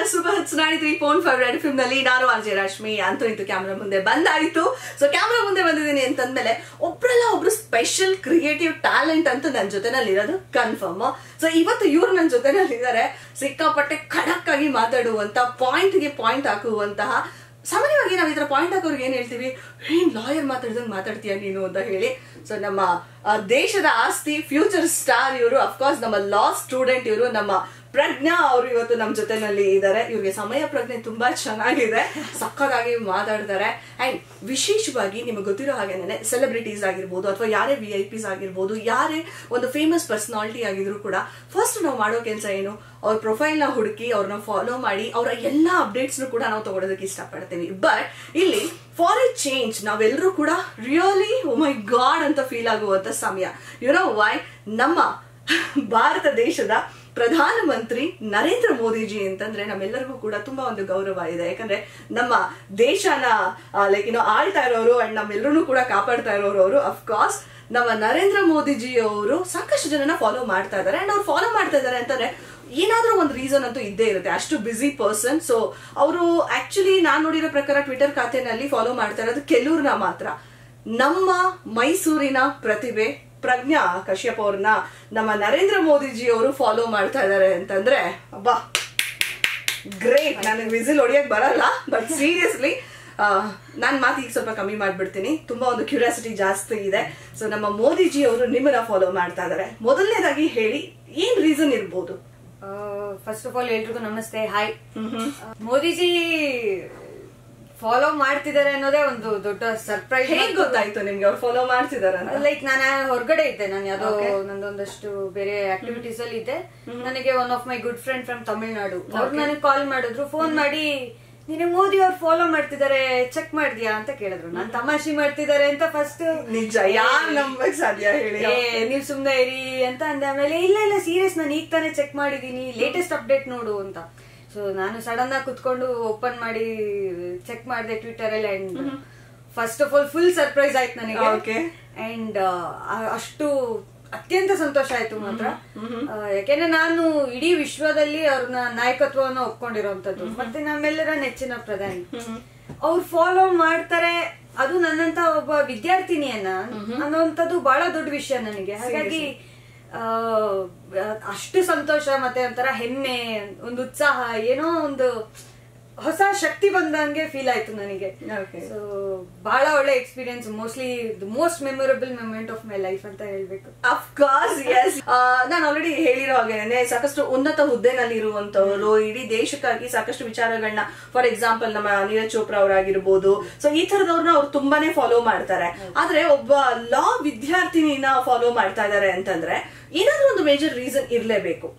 Super hits ನಾಡಿ three phone five red film ನಲ್ಲಿ ನಾನು ಅಜಯ್ ರಶ್ಮಿ ಅಂತೂ ಇಂತೂ ಕ್ಯಾಮ್ರಾ ಮುಂದೆ ಬಂದಾಯಿತು ಸೊ ಕ್ಯಾಮ್ರಾ ಮುಂದೆ ಬಂದಿದ್ದೀನಿ ಅಂತಂದ್ಮೇಲೆ ಒಬ್ರಲ್ಲ ಒಬ್ರು ಸ್ಪೆಷಲ್ ಕ್ರಿಯೇಟಿವ್ ಟ್ಯಾಲೆಂಟ್ ಅಂತ ನನ್ನ ಜೊತೆನಲ್ಲಿ ಇರೋದು ಕನ್ಫರ್ಮ್ ಸೊ ಇವತ್ತು ಇವ್ರು ನನ್ನ ಜೊತೆನಲ್ಲಿ ಇದ್ದಾರೆ ಸಿಕ್ಕಾಪಟ್ಟೆ ಖಡಕ್ ಆಗಿ ಮಾತಾಡುವಂತ ಪಾಯಿಂಟ್ ಗೆ ಪಾಯಿಂಟ್ ಹಾಕುವಂತಹ ಸಾಮಾನ್ಯವಾಗಿ ನಾವು ಈ ತರ ಪಾಯಿಂಟ್ ಹಾಕೋರ್ಗೆ ಏನ್ ಹೇಳ್ತೀವಿ ಏನ್ ಲಾಯರ್ ಮಾತಾಡ್ದಂಗ್ ಮಾತಾಡ್ತೀಯ ನೀನು ಅಂತ ಹೇಳಿ ಸೊ ನಮ್ಮ ಆ, ದೇಶದ ಆಸ್ತಿ ಫ್ಯೂಚರ್ ಸ್ಟಾರ್ ಇವರು ಅಫ್ಕೋರ್ಸ್ ನಮ್ಮ ಲಾ ಸ್ಟೂಡೆಂಟ್ ಇವರು ನಮ್ಮ ಪ್ರಜ್ಞಾ ಅವರು ಇವತ್ತು ನಮ್ಮ ಜೊತೆನಲ್ಲಿ ಇದ್ದಾರೆ ಇವ್ರಿಗೆ ಸಮಯ ಪ್ರಜ್ಞೆ ತುಂಬಾ ಚೆನ್ನಾಗಿದೆ ಸಕ್ಕತ್ತಾಗಿ ಮಾತಾಡ್ತಾರೆ ಅಂಡ್ ವಿಶೇಷವಾಗಿ ನಿಮಗೆ ಗೊತ್ತಿರೋ ಹಾಗೇನೆ ಸೆಲೆಬ್ರಿಟೀಸ್ ಆಗಿರ್ಬೋದು ಅಥವಾ ಯಾರೇ ವಿ ಐ ಪಿಸ್ ಆಗಿರ್ಬೋದು ಯಾರೇ ಒಂದು ಫೇಮಸ್ ಪರ್ಸನಾಲಿಟಿ ಆಗಿದ್ರು ಕೂಡ ಫಸ್ಟ್ ನಾವು ಮಾಡೋ ಕೆಲಸ ಏನು ಅವ್ರ ಪ್ರೊಫೈಲ್ ನ ಹುಡುಕಿ ಅವ್ರನ್ನ ಫಾಲೋ ಮಾಡಿ ಅವರ ಎಲ್ಲಾ ಅಪ್ಡೇಟ್ಸ್ ಕೂಡ ನಾವು ತಗೊಳೋದಕ್ಕೆ ಇಷ್ಟಪಡ್ತೀವಿ ಬಟ್ ಇಲ್ಲಿ ಫಾರ್ ಎ ಚೇಂಜ್ ನಾವೆಲ್ಲರೂ ಕೂಡ ರಿಯಲಿ ಓ ಮೈ ಗಾಡ್ ಅಂತ ಫೀಲ್ ಆಗುವಂತ ಸಮಯ ಯು ನೋ ವೈ ನಮ್ಮ ಭಾರತ ದೇಶದ ಪ್ರಧಾನಮಂತ್ರಿ ನರೇಂದ್ರ ಮೋದಿಜಿ ಅಂತಂದ್ರೆ ನಮ್ಮೆಲ್ಲರಿಗೂ ಕೂಡ ತುಂಬಾ ಒಂದು ಗೌರವ ಇದೆ ಯಾಕಂದ್ರೆ ನಮ್ಮ ದೇಶನ ಲೈಕ್ ಏನೋ ಆಳ್ತಾ ಇರೋರು ಅಂಡ್ ನಮ್ಮೆಲ್ಲರೂ ಕೂಡ ಕಾಪಾಡ್ತಾ ಇರೋರು ಅವರು ಅಫ್ಕೋರ್ಸ್ ನಮ್ಮ ನರೇಂದ್ರ ಮೋದಿಜಿ ಅವರು ಸಾಕಷ್ಟು ಜನನ ಫಾಲೋ ಮಾಡ್ತಾ ಇದ್ದಾರೆ ಅಂಡ್ ಅವ್ರು ಫಾಲೋ ಮಾಡ್ತಾ ಇದ್ದಾರೆ ಅಂತಂದ್ರೆ ಏನಾದ್ರೂ ಒಂದು ರೀಸನ್ ಅಂತೂ ಇದ್ದೇ ಇರುತ್ತೆ ಅಷ್ಟು ಬಿಸಿ ಪರ್ಸನ್ ಸೊ ಅವರು ಆಕ್ಚುಲಿ ನಾನ್ ನೋಡಿರೋ ಪ್ರಕಾರ ಟ್ವಿಟರ್ ಖಾತೆನಲ್ಲಿ ಫಾಲೋ ಮಾಡ್ತಾ ಇರೋದು ಕೆಲವ್ರನ್ನ ಮಾತ್ರ ನಮ್ಮ ಮೈಸೂರಿನ ಪ್ರತಿಭೆ ಪ್ರಜ್ಞಾ ಕಶ್ಯಪ್ ಅವ್ರನ್ನ ನಮ್ಮ ನರೇಂದ್ರ ಮೋದಿಜಿ ಅವರು ಫಾಲೋ ಮಾಡ್ತಾ ಇದ್ದಾರೆ ಅಂತಂದ್ರೆ ಅಬ್ಬಾ ಗ್ರೇಟ್ ನನಗೆ ವಿಸಿಲ್ ಹೊಡಿಯಕ್ ಬರಲ್ಲ ಬಟ್ ಸೀರಿಯಸ್ಲಿ ನಾನು ಮಾತು ಈಗ ಸ್ವಲ್ಪ ಕಮ್ಮಿ ಮಾಡ್ಬಿಡ್ತೀನಿ ತುಂಬಾ ಒಂದು ಕ್ಯೂರಿಯಾಸಿಟಿ ಜಾಸ್ತಿ ಇದೆ ಸೊ ನಮ್ಮ ಮೋದಿಜಿ ಅವರು ನಿಮ್ಮನ್ನ ಫಾಲೋ ಮಾಡ್ತಾ ಇದ್ದಾರೆ ಮೊದಲನೇದಾಗಿ ಹೇಳಿ ಏನ್ ರೀಸನ್ ಇರ್ಬೋದು ಫಸ್ಟ್ ಆಫ್ ಆಲ್ ಎಲ್ರಿಗೂ ನಮಸ್ತೆ ಹಾಯ್ ಮೋದಿಜಿ ಫಾಲೋ ಮಾಡ್ತಿದ್ದಾರೆ ಅನ್ನೋದೇ ಒಂದು ದೊಡ್ಡ ಸರ್ಪ್ರೈಸ್ ಹೇಗ್ ಗೊತ್ತಾಯ್ತು ನಿಮ್ಗೆ ಅವ್ರು ಫಾಲೋ ಮಾಡ್ತಿದಾರೆ ಅಂತ ಲೈಕ್ ನಾನು ಹೊರಗಡೆ ಇದ್ದೆ ನಾನು ಯಾವ್ದೋ Okay. ನಂದೊಂದಷ್ಟು ಬೇರೆ ಆಕ್ಟಿವಿಟೀಸ್ ಅಲ್ಲಿ ಇದ್ದೆ ನನಗೆ one of my good friend from Tamil Nadu ಅವ್ರು ನನಗೆ ಕಾಲ್ ಮಾಡಿದ್ರು ಫೋನ್ ಮಾಡಿ ನಿನಗೆ ಮೋದಿ ಅವ್ರು ಫಾಲೋ ಮಾಡ್ತಿದ್ದಾರೆ ಚೆಕ್ ಮಾಡಿದ್ಯಾ ಅಂತ ಕೇಳಿದ್ರು ನಾನ್ ತಮಾಷೆ ಮಾಡ್ತಿದ್ದಾರೆ ಅಂತ ಫಸ್ಟ್ ನಿಜ ಯಾರ್ ನಂಬಕ್ ಸಾಧ್ಯ ಹೇಳಿ ಏ ನೀವ್ ಸುಮ್ನೆ ಇರಿ ಅಂತ ಅಂದೆ ಆಮೇಲೆ ಇಲ್ಲ ಇಲ್ಲ ಸೀರಿಯಸ್ ನಾನು ಈಗ ತಾನೇ ಚೆಕ್ ಮಾಡಿದೀನಿ ಲೇಟೆಸ್ಟ್ ಅಪ್ಡೇಟ್ ನೋಡು ಅಂತ ಸೊ ನಾನು ಸಡನ್ ಆಗಿ ಕುತ್ಕೊಂಡು ಓಪನ್ ಮಾಡಿ ಚೆಕ್ ಮಾಡಿದೆ ಟ್ವಿಟರ್ ಅಲ್ಲಿ and first of all full surprise ಆಯ್ತು ನನಗೆ Okay. ಅಂಡ್ ಅಷ್ಟು ಅತ್ಯಂತ ಸಂತೋಷ ಆಯ್ತು ಮಾತ್ರ ಆ, ಯಾಕೆಂದ್ರೆ ನಾನು ಇಡೀ ವಿಶ್ವದಲ್ಲಿ ಅವ್ರನ್ನ ನಾಯಕತ್ವವನ್ನು ಒಪ್ಕೊಂಡಿರೋಂಥದ್ದು ಮತ್ತೆ ನಮ್ಮೆಲ್ಲರ ನೆಚ್ಚಿನ ಪ್ರಧಾನಿ ಅವ್ರು ಫಾಲೋ ಮಾಡ್ತಾರೆ ಅದು ನನ್ನಂತ ಒಬ್ಬ ವಿದ್ಯಾರ್ಥಿನಿಯನ್ನ ಅನ್ನೋಂಥದ್ದು ಬಹಳ ದೊಡ್ಡ ವಿಷಯ ನನಗೆ ಹಾಗಾಗಿ ಆ, ಅಷ್ಟು ಸಂತೋಷ ಮತ್ತೆ ಒಂಥರ ಹೆಮ್ಮೆ ಒಂದು ಉತ್ಸಾಹ ಏನೋ ಒಂದು ಹೊಸ ಶಕ್ತಿ ಬಂದಂಗೆ ಫೀಲ್ ಆಯ್ತು ನನಗೆ Okay. ಸೊ ಬಹಳ ಒಳ್ಳೆ experience mostly the most memorable moment of my life ಅಂತ ಹೇಳ್ಬೇಕು ಅಫ್ಕೋರ್ಸ್ ಎಸ್ ನಾನು ಆಲ್ರೆಡಿ ಹೇಳಿರೋ ಹಾಗೇನೆ ಸಾಕಷ್ಟು ಉನ್ನತ ಹುದ್ದೆನಲ್ಲಿ ಇರುವಂತವರು ಇಡೀ ದೇಶಕ್ಕಾಗಿ ಸಾಕಷ್ಟು ವಿಚಾರಗಳನ್ನ ಫಾರ್ ಎಕ್ಸಾಂಪಲ್ ನಮ್ಮ ನೀರಜ್ ಚೋಪ್ರಾ ಅವರಾಗಿರ್ಬೋದು ಸೊ ಈ ತರದವ್ರನ್ನ ಅವ್ರು ತುಂಬಾನೇ ಫಾಲೋ ಮಾಡ್ತಾರೆ ಆದ್ರೆ ಒಬ್ಬ ಲಾ ವಿದ್ಯಾರ್ಥಿನಿನ ಫಾಲೋ ಮಾಡ್ತಾ ಇದಾರೆ ಅಂತಂದ್ರೆ ಏನಾದ್ರೂ ಒಂದು ಮೇಜರ್ ರೀಸನ್ ಇರ್ಲೇಬೇಕು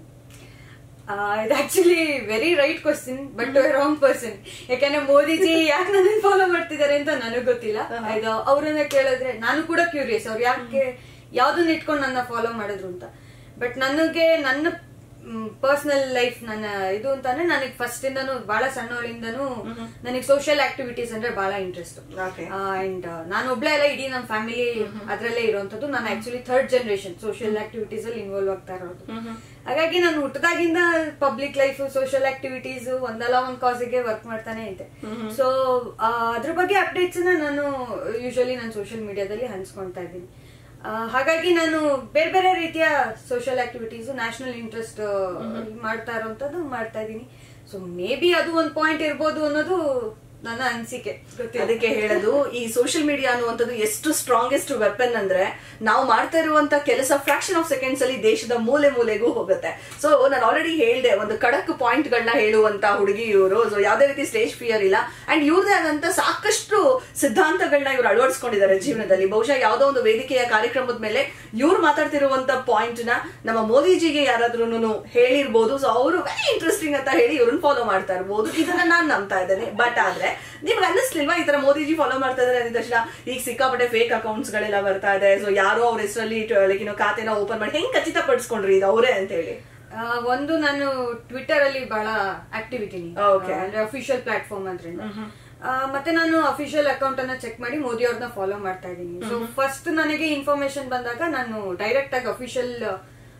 ಆ, ಇದು actually very right question but wrong person ಯಾಕಂದ್ರೆ ಮೋದಿಜಿ ಯಾಕೆ ನನ್ನ ಫಾಲೋ ಮಾಡ್ತಿದ್ದಾರೆ ಅಂತ ನನಗ್ ಗೊತ್ತಿಲ್ಲ ಇದು ಅವ್ರನ್ನ ಕೇಳಿದ್ರೆ ನಾನು ಕೂಡ ಕ್ಯೂರಿಯಸ್ ಅವ್ರು ಯಾಕೆ ಯಾವ್ದನ್ನ ಇಟ್ಕೊಂಡು ನನ್ನ ಫಾಲೋ ಮಾಡಿದ್ರು ಅಂತ ಬಟ್ ನನಗೆ ನನ್ನ ಪರ್ಸನಲ್ ಲೈಫ್ ನನ್ನ ಇದು ಅಂತಂದ್ರೆ ನನಗೆ ಫಸ್ಟ್ ಇಂದನು ಬಹಳ ಸಣ್ಣವಳಿಂದನು ನನಗೆ ಸೋಷಿಯಲ್ ಆಕ್ಟಿವಿಟೀಸ್ ಅಂದ್ರೆ ಬಹಳ ಇಂಟ್ರೆಸ್ಟ್ Okay. ಅಂಡ್ ನಾನು ಒಬ್ಳೆ ಅಲ್ಲ ಇಡೀ ನಮ್ಮ ಫ್ಯಾಮಿಲಿ ಅದ್ರಲ್ಲೇ ಇರುವಂತದ್ದು ನಾನು actually third generation social activities ಅಲ್ಲಿ ಇನ್ವಾಲ್ವ್ ಆಗ್ತಾ ಇರೋದು ಹಾಗಾಗಿ ನಾನು ಹುಟ್ಟದಾಗಿಂದ ಪಬ್ಲಿಕ್ ಲೈಫ್ ಸೋಷಿಯಲ್ ಆಕ್ಟಿವಿಟೀಸ್ ಒಂದಲ್ಲ ಒಂದ್ ಕಾಸಿಗೆ ವರ್ಕ್ ಮಾಡ್ತಾನೆ ಇದ್ದೆ ಸೊ ಅದ್ರ ಬಗ್ಗೆ ಅಪ್ಡೇಟ್ಸ್ ನಾನು ಯೂಶಲಿ ನಾನು ಸೋಷಿಯಲ್ ಮೀಡಿಯಾದಲ್ಲಿ ಹಂಚ್ಕೊಂತಾ ಇದ್ದೀನಿ ಆ, ಹಾಗಾಗಿ ನಾನು ಬೇರೆ ಬೇರೆ ರೀತಿಯ ಸೋಷಿಯಲ್ ಆಕ್ಟಿವಿಟೀಸ್ ನ್ಯಾಷನಲ್ ಇಂಟ್ರೆಸ್ಟ್ ಮಾಡ್ತಾ ಇರೋಂಥದ್ದು ಮಾಡ್ತಾ ಇದ್ದೀನಿ ಸೊ ಮೇ ಬಿ ಅದು ಒಂದು ಪಾಯಿಂಟ್ ಇರ್ಬೋದು ಅನ್ನೋದು ನನ್ನ ಅನಿಸಿಕೆ ಗೊತ್ತಿಲ್ಲ ಅದಕ್ಕೆ ಹೇಳೋದು ಈ ಸೋಷಿಯಲ್ ಮೀಡಿಯಾ ಅನ್ನುವಂಥದ್ದು ಎಷ್ಟು ಸ್ಟ್ರಾಂಗೆಸ್ಟ್ ವೆಪನ್ ಅಂದ್ರೆ ನಾವು ಮಾಡ್ತಾ ಇರುವಂತ ಕೆಲಸ ಫ್ರಾಕ್ಷನ್ ಆಫ್ ಸೆಕೆಂಡ್ಸ್ ಅಲ್ಲಿ ದೇಶದ ಮೂಲೆ ಮೂಲೆಗೂ ಹೋಗುತ್ತೆ ಸೊ ನಾನು ಆಲ್ರೆಡಿ ಹೇಳ್ದೆ ಒಂದು ಖಡಕ್ ಪಾಯಿಂಟ್ ಗಳನ್ನ ಹೇಳುವಂತ ಹುಡುಗಿ ಇವರು ಸೊ ಯಾವ್ದೇ ರೀತಿ ಸ್ಟೇಜ್ ಫಿಯರ್ ಇಲ್ಲ ಅಂಡ್ ಇವ್ರದೇ ಆದಂತ ಸಾಕಷ್ಟು ಸಿದ್ಧಾಂತಗಳನ್ನ ಇವ್ರು ಅಳವಡಿಸ್ಕೊಂಡಿದ್ದಾರೆ ಜೀವನದಲ್ಲಿ ಬಹುಶಃ ಯಾವ್ದೋ ಒಂದು ವೇದಿಕೆಯ ಕಾರ್ಯಕ್ರಮದ ಮೇಲೆ ಇವ್ರು ಮಾತಾಡ್ತಿರುವಂತ ಪಾಯಿಂಟ್ ನ ನಮ್ಮ ಮೋದಿಜಿಗೆ ಯಾರಾದ್ರೂ ಹೇಳಿರ್ಬೋದು ಸೊ ಅವರು ವೆರಿ ಇಂಟ್ರೆಸ್ಟಿಂಗ್ ಅಂತ ಹೇಳಿ ಇವ್ರನ್ನ ಫಾಲೋ ಮಾಡ್ತಾ ಇರ್ಬೋದು ಇದನ್ನ ನಾನ್ ನಂಬ್ತಾ ಇದ್ದೇನೆ ಬಟ್ ಆದ್ರೆ ನಿಮ್ಗೆ ಅನ್ನಿಸ್ಲಿಲ್ವಾ ಈ ತರ ಮೋದಿಜಿ ಫಾಲೋ ಮಾಡ್ತಾ ಇದಾರೆ ಅಂದಿದ ತಕ್ಷಣ ಈಗ ಸಿಕ್ಕಾಪಟ್ಟೆ ಫೇಕ್ ಅಕೌಂಟ್ಸ್ ಗಳೆಲ್ಲ ಬರ್ತಾ ಇದೆ ಸೊ ಯಾರೋ ಅವ್ರ ಹೆಸರಲ್ಲಿ ಲೈಕ್ ಏನೋ ಖಾತೆನ ಓಪನ್ ಮಾಡಿ ಹೆಂಗ್ ಖಚಿತಪಡಿಸ್ಕೊಂಡ್ರಿ ಇದು ಅವರೇ ಅಂತ ಹೇಳಿ ಆ, ಒಂದು ನಾನು ಟ್ವಿಟರ್ ಅಲ್ಲಿ ಬಹಳ ಆಕ್ಟಿವಿಟಿ Okay. ಅಂದ್ರೆ ಅಫಿಷಿಯಲ್ ಪ್ಲಾಟ್ಫಾರ್ಮ್ ಅದ್ರಿಂದ ಆ, ಮತ್ತೆ ನಾನು ಅಫಿಷಿಯಲ್ ಅಕೌಂಟ್ ಅನ್ನ ಚೆಕ್ ಮಾಡಿ ಮೋದಿ ಅವ್ರನ್ನ ಫಾಲೋ ಮಾಡ್ತಾ ಇದ್ದೀನಿ ಸೊ ಫಸ್ಟ್ ನನಗೆ ಇನ್ಫಾರ್ಮೇಶನ್ ಬಂದಾಗ ನಾನು ಡೈರೆಕ್ಟ್ ಆಗಿ ಅಫಿಷಿಯಲ್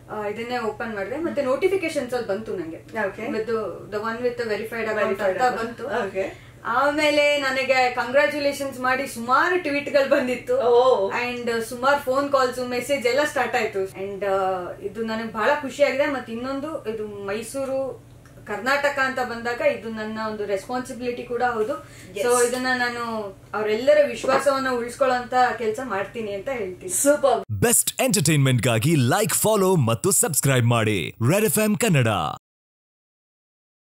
ಆ, ಇದನ್ನೇ ಓಪನ್ ಮಾಡಿದೆ ಮತ್ತೆ ನೋಟಿಫಿಕೇಶನ್ಸ್ ಅಲ್ಲಿ ಬಂತು ನಂಗೆ Okay. With the one with verified account Verified ಅಂತ account. ಬಂತು Okay. ಆಮೇಲೆ ನನಗೆ ಕಂಗ್ರಾಚುಲೇಷನ್ಸ್ ಮಾಡಿ ಸುಮಾರು ಟ್ವೀಟ್ ಗಳು ಬಂದಿತ್ತು Oh. ಅಂಡ್ ಸುಮಾರು ಫೋನ್ ಕಾಲ್ಸ್ ಮೆಸೇಜ್ ಎಲ್ಲ ಸ್ಟಾರ್ಟ್ ಆಯ್ತು ಅಂಡ್ ಇದು ನನಗೆ ಬಹಳ ಖುಷಿ ಆಗಿದೆ ಮತ್ತೆ ಇನ್ನೊಂದು ಇದು ಮೈಸೂರು ಕರ್ನಾಟಕ ಅಂತ ಬಂದಾಗ ಇದು ನನ್ನ ಒಂದು ರೆಸ್ಪಾನ್ಸಿಬಿಲಿಟಿ ಕೂಡ ಹೌದು Yes. ಸೊ ಇದನ್ನ ನಾನು ಅವರೆಲ್ಲರ ವಿಶ್ವಾಸವನ್ನ ಉಳಿಸ್ಕೊಳ್ಳೋಂತ ಕೆಲಸ ಮಾಡ್ತೀನಿ ಅಂತ ಹೇಳ್ತೀನಿ ಸೂಪರ್ ಬೆಸ್ಟ್ ಎಂಟರ್ಟೈನ್ಮೆಂಟ್ಗಾಗಿ ಲೈಕ್ ಫಾಲೋ ಮತ್ತು ಸಬ್ಸ್ಕ್ರೈಬ್ ಮಾಡಿ ರೆಡ್ ಎಫ್ ಕನ್ನಡ